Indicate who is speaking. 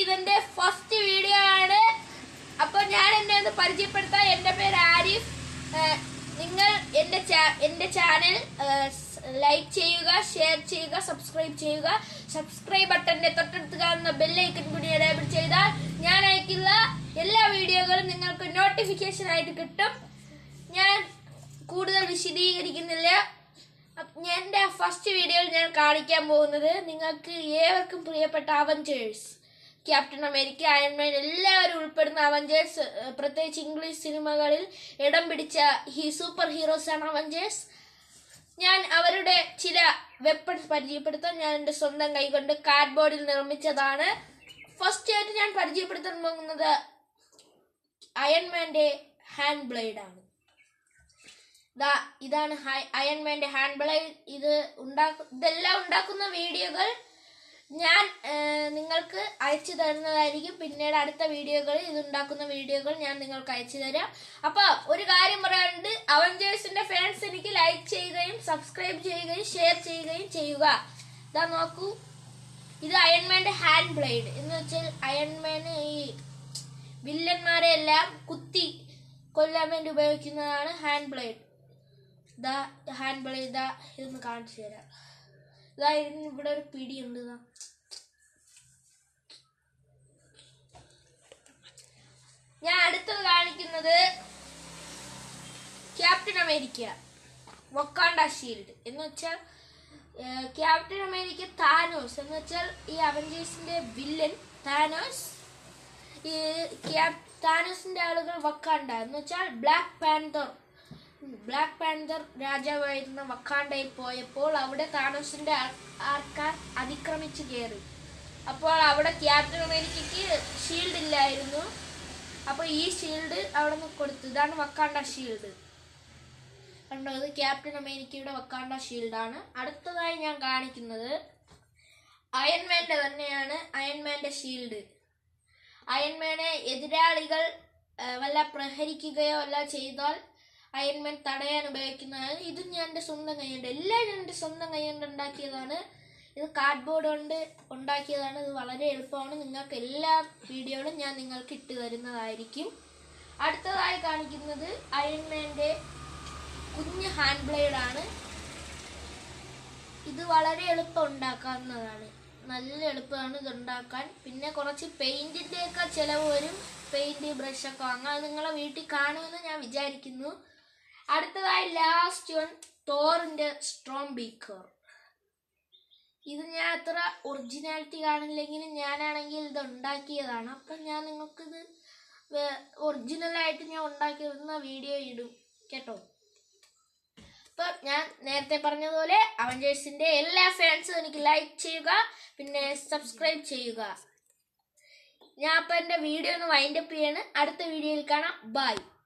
Speaker 1: ഇതെന്റെ first video ആണ് അപ്പൊ ഞാൻ എന്നെ ഒന്ന് പരിചയപ്പെടുത്താം എന്റെ പേര് ആരിഫ് ഏഹ്, നിങ്ങൾ എന്റെ ചാ- എന്റെ ചാനൽ ലൈക്ക് ചെയ്യുക ഷെയർ ചെയ്യുക സബ്സ്ക്രൈബ് ചെയ്യുക സബ്സ്ക്രൈബ് ബട്ടന്റെ തൊട്ടടുത്ത് കാണുന്ന ബെല്ലൈക്കൺ കൂടി എനേബിൾ ചെയ്താൽ ഞാൻ അയക്കുന്ന എല്ലാ വീഡിയോകളും നിങ്ങൾക്ക് നോട്ടിഫിക്കേഷൻ ആയിട്ട് കിട്ടും ഞാൻ കൂടുതൽ വിശദീകരിക്കുന്നില്ല അപ്പ- ഞാൻ എന്റെ ഫസ്റ്റ് വീഡിയോയിൽ ഞാൻ കാണിക്കാൻ പോകുന്നത് നിങ്ങൾക്ക് ഏവർക്കും പ്രിയപ്പെട്ട അവഞ്ചേഴ്സ് ക്യാപ്റ്റൻ അമേരിക്ക അയൺമാൻ എല്ലാവരും ഉൾപ്പെടുന്ന അവഞ്ചേഴ്സ് ഏഹ്, പ്രത്യേകിച്ച് ഇംഗ്ലീഷ് സിനിമകളിൽ ഇടം പിടിച്ച ഈ സൂപ്പർ ഹീറോസ് ആണ് അവഞ്ചേഴ്സ് ഞാൻ അവരുടെ ചില വെപ്പൺസ് പരിചയപ്പെടുത്താൻ ഞാൻ എൻ്റെ സ്വന്തം കൈകൊണ്ട് കാർഡ്ബോർഡിൽ നിർമ്മിച്ചതാണ് ഫസ്റ്റ് ആയിട്ട് ഞാൻ പരിചയപ്പെടുത്താൻ പോകുന്നത് അയൺമാന്റെ ഹാൻഡ് ബ്ലേഡ് ആണ് ദാ ഇതാണ് ഹൈ- അയൺമാന്റെ ഹാൻഡ് ബ്ലേഡ് ഇത് ഉണ്ടാക്കു ഇതെല്ലാം ഉണ്ടാക്കുന്ന വീഡിയോകൾ ഞാൻ ഏഹ്, നിങ്ങൾക്ക് അയച്ചു തരുന്നതായിരിക്കും പിന്നീട് അടുത്ത വീഡിയോകളിൽ ഇത് ഉണ്ടാക്കുന്ന വീഡിയോകൾ ഞാൻ നിങ്ങൾക്ക് അയച്ചു തരാം അപ്പൊ ഒരു കാര്യം പറയാനുണ്ട് അവഞ്ചേഴ്സിന്റെ ഫാൻസ് എനിക്ക് ലൈക്ക് ചെയ്യുകയും സബ്സ്ക്രൈബ് ചെയ്യുകയും ഷെയർ ചെയ്യുകയും ചെയ്യുക ഇതാ നോക്കൂ ഇത് അയൺമാന്റെ ഹാൻഡ് ബ്ലേഡ് എന്ന് വെച്ചാൽ അയൺമാന് ഈ വില്ലന്മാരെ എല്ലാം കുത്തി കൊല്ലാൻ വേണ്ടി ഉപയോഗിക്കുന്നതാണ് ഹാൻഡ് ബ്ലേഡ് ഇതാ ഹാൻഡ് ബ്ലേഡ് ഇതാ ഇതൊന്ന് കാണിച്ചു തരാം ഇതാ ഇതിന് ഇവിടെ ഒരു പിടിയുണ്ട് ഇതാ ഞാൻ അടുത്തത് കാണിക്കുന്നത് ക്യാപ്റ്റൻ അമേരിക്ക വൊക്കാണ്ട ഷീൽഡ് എന്ന് വെച്ചാൽ ഏഹ്, ക്യാപ്റ്റൻ അമേരിക്ക താനോസ് എന്ന് വെച്ചാൽ ഈ അവഞ്ചേഴ്സിന്റെ വില്ലൻ താനോസ് ഈ ക്യാപ് താനോസിന്റെ ആളുകൾ വക്കാണ്ട എന്ന് വെച്ചാൽ ബ്ലാക്ക് പാന്തർ ബ്ലാക്ക് പാന്തർ രാജാവായിരുന്ന വക്കാണ്ടയിൽ പോയപ്പോൾ അവിടെ താനോസിന്റെ ആ- ആൾക്കാർ അതിക്രമിച്ചു കയറി അപ്പോൾ അവിടെ ക്യാപ്റ്റൻ അമേരിക്കയ്ക്ക് ഷീൽഡ് ഇല്ലായിരുന്നു അപ്പോൾ ഈ ഷീൽഡ് അവിടെ നിന്ന് കൊടുത്തു ഇതാണ് വക്കാണ്ട ഷീൽഡ് കണ്ടോ ഇത് ക്യാപ്റ്റൻ അമേരിക്കയുടെ വക്കാണ്ട ഷീൽഡാണ് അടുത്തതായി ഞാൻ കാണിക്കുന്നത് അയൺമാന്റെ തന്നെയാണ് അയൺമാന്റെ ഷീൽഡ് അയൺമാനെ എതിരാളികൾ ആ, വല്ല പ്രഹരിക്കുകയോ വല്ല ചെയ്താൽ അയൺമാൻ തടയാൻ ഉപയോഗിക്കുന്നതാണ് ഇത് ഞാൻ എൻ്റെ സ്വന്തം കൈകൊണ്ട് എല്ലാം ഞാൻ എൻ്റെ സ്വന്തം കൈകൊണ്ട് ഉണ്ടാക്കിയതാണ് ഇത് കാർഡ്ബോർഡ് കൊണ്ട് ഉണ്ടാക്കിയതാണ് ഇത് വളരെ എളുപ്പമാണ് നിങ്ങൾക്ക് എല്ലാ വീഡിയോകളും ഞാൻ നിങ്ങൾക്ക് ഇട്ട് തരുന്നതായിരിക്കും അടുത്തതായി കാണിക്കുന്നത് അയൺമാൻ്റെ കുഞ്ഞ് ഹാൻഡ് ബ്ലേഡ് ആണ് ഇത് വളരെ എളുപ്പം ഉണ്ടാക്കാവുന്നതാണ് നല്ല എളുപ്പമാണ് ഇത് ഉണ്ടാക്കാൻ പിന്നെ കുറച്ച് പെയിന്റിന്റെ ഒക്കെ ചിലവ് വരും പെയിന്റ് ബ്രഷ് ഒക്കെ വാങ്ങാം അത് നിങ്ങളെ വീട്ടിൽ കാണുമെന്ന് ഞാൻ വിചാരിക്കുന്നു അടുത്തതായി ലാസ്റ്റ് വൺ തോറിന്റെ സ്ട്രോങ് ബീക്കർ ഇത് ഞാൻ അത്ര ഒറിജിനാലിറ്റി കാണില്ലെങ്കിലും ഞാനാണെങ്കിൽ ഇത് ഉണ്ടാക്കിയതാണ് അപ്പം ഞാൻ നിങ്ങൾക്കിത് ഒറിജിനലായിട്ട് ഞാൻ ഉണ്ടാക്കി വരുന്ന വീഡിയോ ഇടും കേട്ടോ ഇപ്പൊ ഞാൻ നേരത്തെ പറഞ്ഞതുപോലെ അവഞ്ചേഴ്സിന്റെ എല്ലാ ഫാൻസും എനിക്ക് ലൈക്ക് ചെയ്യുക പിന്നെ സബ്സ്ക്രൈബ് ചെയ്യുക ഞാൻ അപ്പൊ എന്റെ വീഡിയോ ഒന്ന് വൈൻഡപ്പ് ചെയ്യാണ് അടുത്ത വീഡിയോയിൽ കാണാം ബൈ